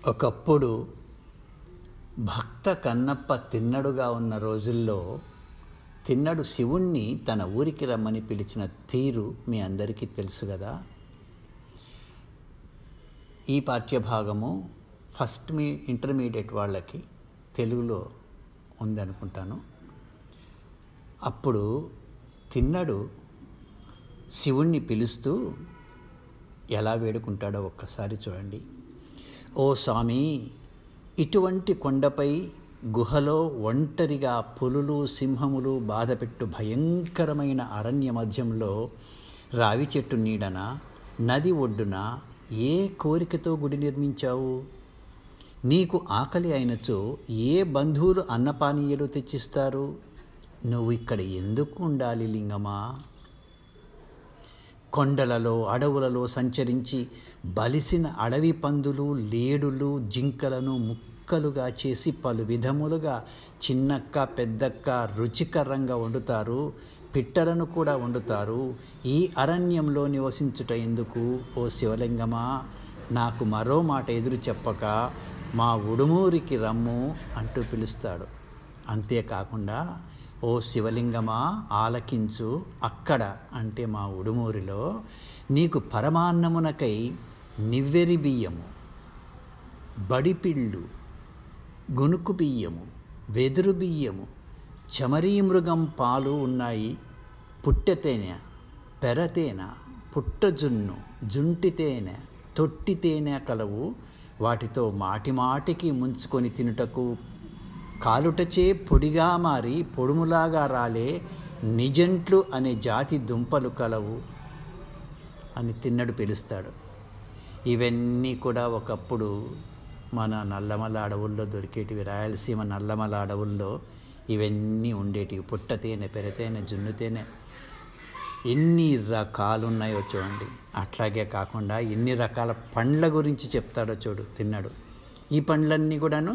ఒకప్పుడు భక్త కన్నప్ప తిన్నడుగా ఉన్న రోజుల్లో తిన్నడు శివుణ్ణి తన ఊరికి రమ్మని పిలిచిన తీరు మీ అందరికీ తెలుసు కదా ఈ పాఠ్యభాగము ఫస్ట్ మీ ఇంటర్మీడియట్ వాళ్ళకి తెలుగులో ఉందనుకుంటాను అప్పుడు తిన్నడు శివుణ్ణి పిలుస్తూ ఎలా వేడుకుంటాడో ఒక్కసారి చూడండి ఓ స్వామి ఇటువంటి కొండపై గుహలో ఒంటరిగా పులులు సింహములు బాధపెట్టు భయంకరమైన అరణ్య మధ్యంలో రావి చెట్టు నీడన నది ఒడ్డున ఏ కోరికతో గుడి నిర్మించావు నీకు ఆకలి అయినచో ఏ బంధువులు అన్నపానీయాలు తెచ్చిస్తారు నువ్వు ఇక్కడ ఎందుకు ఉండాలి లింగమా కొండలలో అడవులలో సంచరించి బలిసిన అడవి పందులు లేడులు జింకలను ముక్కలుగా చేసి పలు విధములుగా చిన్నక్క పెద్దక్క రుచికరంగా వండుతారు పిట్టలను కూడా వండుతారు ఈ అరణ్యంలో నివసించుట ఎందుకు ఓ శివలింగమా నాకు మరో మాట ఎదురు చెప్పక మా ఉడుమూరికి రమ్ము అంటూ పిలుస్తాడు అంతేకాకుండా ఓ శివలింగమా ఆలకించు అక్కడ అంటే మా ఉడుమూరిలో నీకు పరమాన్నమునకై నివ్వెరి బియ్యము బడిపిళ్ళు గునుకు బియ్యము వెదురు బియ్యము చమరీ మృగం పాలు ఉన్నాయి పుట్టెతేనె పెరతేనె పుట్టజున్ను జుంటి తేనె తొట్టి తేనె కలవు వాటితో మాటి మాటికి ముంచుకొని తినుటకు కాలుటచే పొడిగా మారి పొడుములాగా రాలే నిజంట్లు అనే జాతి దుంపలు కలవు అని తిన్నడు పిలుస్తాడు ఇవన్నీ కూడా ఒకప్పుడు మన నల్లమల అడవుల్లో దొరికేటివి రాయలసీమ నల్లమల అడవుల్లో ఇవన్నీ ఉండేటివి పుట్టతేనె పెరతేనె జున్నుతేనె ఎన్ని రకాలు ఉన్నాయో చూడండి అట్లాగే కాకుండా ఎన్ని రకాల పండ్ల గురించి చెప్తాడో చూడు తిన్నాడు ఈ పండ్లన్నీ కూడాను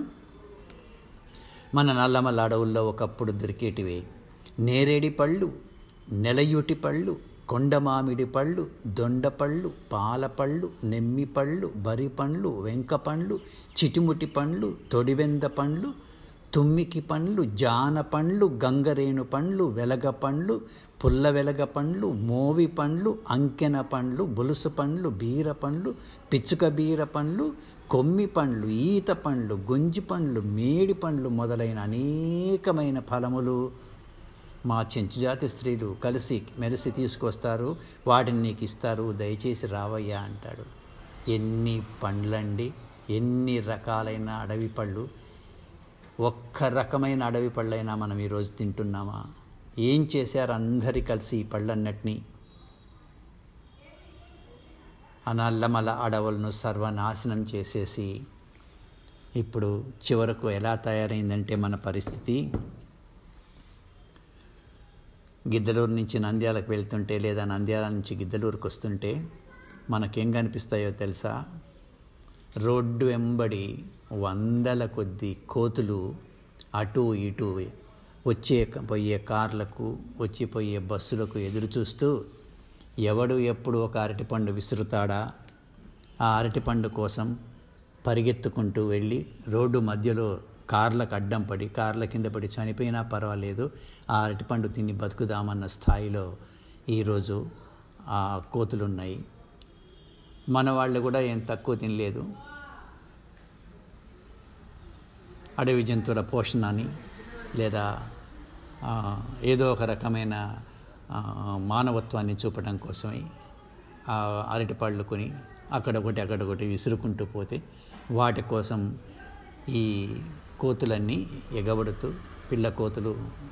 మన నల్లమల్ల అడవుల్లో ఒకప్పుడు దొరికేటివి నేరేడి పళ్ళు నెలయుటి పళ్ళు కొండమామిడి పళ్ళు దొండపళ్ళు పాలపళ్ళు నెమ్మి పళ్ళు బరి పండ్లు వెంక పండ్లు చిటిముటి పండ్లు తొడివెంద పండ్లు తుమ్మికి పండ్లు జాన పండ్లు గంగరేణు పండ్లు వెలగ పండ్లు పుల్ల వెలగ పండ్లు మోవి పండ్లు అంకెన పండ్లు బులుసు పండ్లు బీర పండ్లు పిచ్చుక బీర పండ్లు కొమ్మి పండ్లు ఈత పండ్లు గొంజి పండ్లు మేడి పండ్లు మొదలైన అనేకమైన ఫలములు మా చెంచుజాతి స్త్రీలు కలిసి మెరిసి తీసుకొస్తారు వాటిని నీకు ఇస్తారు దయచేసి రావయ్యా అంటాడు ఎన్ని పండ్లండి ఎన్ని రకాలైన అడవి పళ్ళు ఒక్క రకమైన అడవి పళ్ళైనా మనం ఈరోజు తింటున్నామా ఏం చేశారు అందరి కలిసి ఈ పళ్ళన్నటినీ అనల్లమల అడవులను సర్వనాశనం చేసేసి ఇప్పుడు చివరకు ఎలా తయారైందంటే మన పరిస్థితి గిద్దలూరు నుంచి నంద్యాలకు వెళ్తుంటే లేదా నంద్యాల నుంచి గిద్దలూరుకు వస్తుంటే మనకేం కనిపిస్తాయో తెలుసా రోడ్డు వెంబడి వందల కొద్ది కోతులు అటు ఇటు వచ్చే పోయే కార్లకు వచ్చిపోయే బస్సులకు ఎదురు చూస్తూ ఎవడు ఎప్పుడు ఒక అరటిపండు విసురుతాడా ఆ అరటిపండు కోసం పరిగెత్తుకుంటూ వెళ్ళి రోడ్డు మధ్యలో కార్లకు అడ్డం పడి కార్ల కింద పడి చనిపోయినా పర్వాలేదు ఆ అరటిపండు తిని బతుకుదామన్న స్థాయిలో ఈరోజు ఆ కోతులు ఉన్నాయి మన వాళ్ళు కూడా ఏం తక్కువ తినలేదు అడవి జంతువుల పోషణని లేదా ఏదో ఒక రకమైన మానవత్వాన్ని చూపడం కోసమై అరటిపళ్ళు కొని అక్కడొకటి అక్కడొకటి విసురుకుంటూ పోతే వాటి కోసం ఈ కోతులన్నీ ఎగబడుతూ పిల్ల కోతులు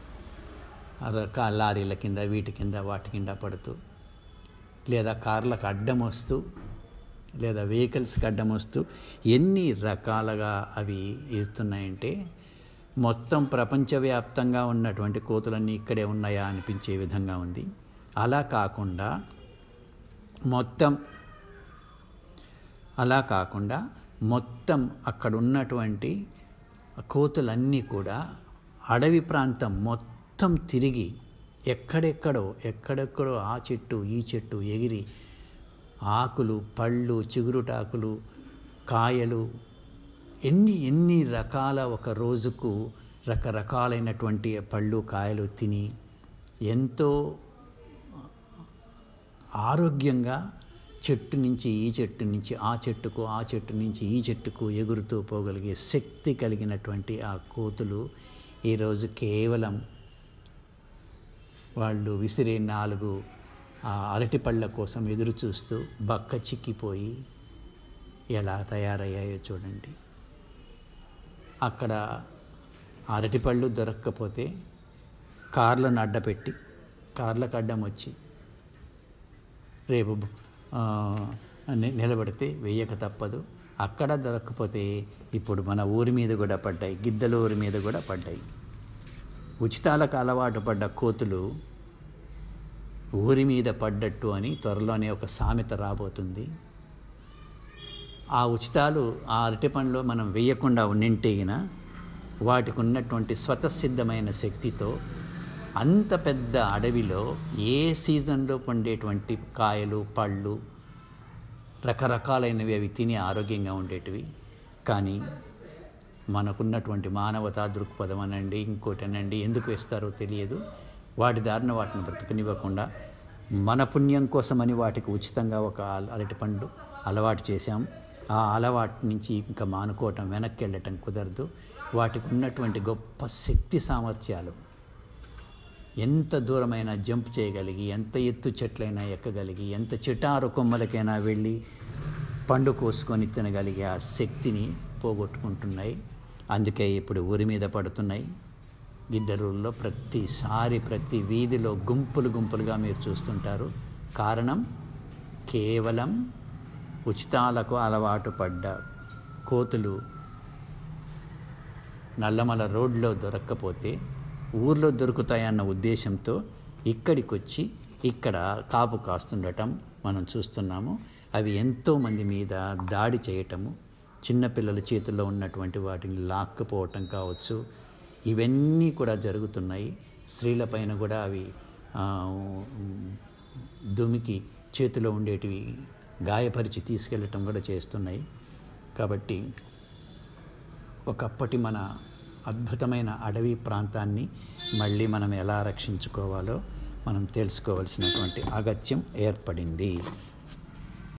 లారీల కింద వీటి కింద వాటి కింద పడుతూ లేదా కార్లకు అడ్డం వస్తూ లేదా వెహికల్స్కి అడ్డం వస్తూ ఎన్ని రకాలుగా అవి ఇస్తున్నాయంటే మొత్తం ప్రపంచవ్యాప్తంగా ఉన్నటువంటి కోతులన్నీ ఇక్కడే ఉన్నాయా అనిపించే విధంగా ఉంది అలా కాకుండా మొత్తం అలా కాకుండా మొత్తం అక్కడ ఉన్నటువంటి కోతులన్నీ కూడా అడవి ప్రాంతం మొత్తం తిరిగి ఎక్కడెక్కడో ఎక్కడెక్కడో ఆ చెట్టు ఈ చెట్టు ఎగిరి ఆకులు పళ్ళు చిగురుటాకులు కాయలు ఎన్ని ఎన్ని రకాల ఒక రోజుకు రకరకాలైనటువంటి పళ్ళు కాయలు తిని ఎంతో ఆరోగ్యంగా చెట్టు నుంచి ఈ చెట్టు నుంచి ఆ చెట్టుకు ఆ చెట్టు నుంచి ఈ చెట్టుకు ఎగురుతూ పోగలిగే శక్తి కలిగినటువంటి ఆ కోతులు ఈరోజు కేవలం వాళ్ళు విసిరే నాలుగు ఆ అరటిపళ్ళ కోసం ఎదురు చూస్తూ బక్క చిక్కిపోయి ఎలా తయారయ్యాయో చూడండి అక్కడ అరటిపళ్ళు దొరక్కపోతే కార్లను అడ్డపెట్టి కార్లకు అడ్డం వచ్చి రేపు ఆ, ని- నిలబడితే వెయ్యక తప్పదు అక్కడ దొరకకపోతే ఇప్పుడు మన ఊరి మీద కూడా పడ్డాయి గిద్దల ఊరి మీద కూడా పడ్డాయి ఉచితాలకు అలవాటు పడ్డ కోతులు ఊరి మీద పడ్డట్టు అని త్వరలోనే ఒక సామెత రాబోతుంది ఆ ఉచితాలు ఆ అరటి పండ్లో మనం వేయకుండా ఉండింటేగిన వాటికి ఉన్నటువంటి స్వతసిద్ధమైన శక్తితో అంత పెద్ద అడవిలో ఏ సీజన్లో పండేటువంటి కాయలు పళ్ళు రకరకాలైనవి అవి తిని ఆరోగ్యంగా ఉండేటివి కానీ మనకున్నటువంటి మానవతా దృక్పథం అనండి ఇంకోటి అనండి ఎందుకు వేస్తారో తెలియదు వాటి దారిన వాటిని బ్రతకనివ్వకుండా మన పుణ్యం కోసమని వాటికి ఉచితంగా ఒక అల- అరటిపండు అలవాటు చేశాం ఆ అలవాటు నుంచి ఇంకా మానుకోవటం వెనక్కి వెళ్ళటం కుదరదు వాటికి ఉన్నటువంటి గొప్ప శక్తి సామర్థ్యాలు ఎంత దూరమైనా జంప్ చేయగలిగి ఎంత ఎత్తు చెట్లైనా ఎక్కగలిగి ఎంత చిటారు కొమ్మలకైనా వెళ్ళి పండు కోసుకొని తినగలిగే ఆ శక్తిని పోగొట్టుకుంటున్నాయి అందుకే ఇప్పుడు ఊరి మీద పడుతున్నాయి గిద్దరూరులో ప్రతిసారి ప్రతి వీధిలో గుంపులు గుంపులుగా మీరు చూస్తుంటారు కారణం కేవలం ఉచితాలకు అలవాటు పడ్డ కోతులు నల్లమల రోడ్లో దొరక్కపోతే ఊర్లో దొరుకుతాయన్న ఉద్దేశంతో ఇక్కడికి వచ్చి ఇక్కడ కాపు కాస్తుండటం మనం చూస్తున్నాము అవి ఎంతోమంది మీద దాడి చేయటము చిన్నపిల్లల చేతుల్లో ఉన్నటువంటి వాటిని లాక్కుపోవటం కావచ్చు ఇవన్నీ కూడా జరుగుతున్నాయి స్త్రీలపైన కూడా అవి ఆ, దుమికి చేతిలో ఉండేటివి గాయపరిచి తీసుకెళ్ళటం కూడా చేస్తున్నాయి కాబట్టి ఒకప్పటి మన అద్భుతమైన అడవి ప్రాంతాన్ని మళ్ళీ మనం ఎలా రక్షించుకోవాలో మనం తెలుసుకోవాల్సినటువంటి అగత్యం ఏర్పడింది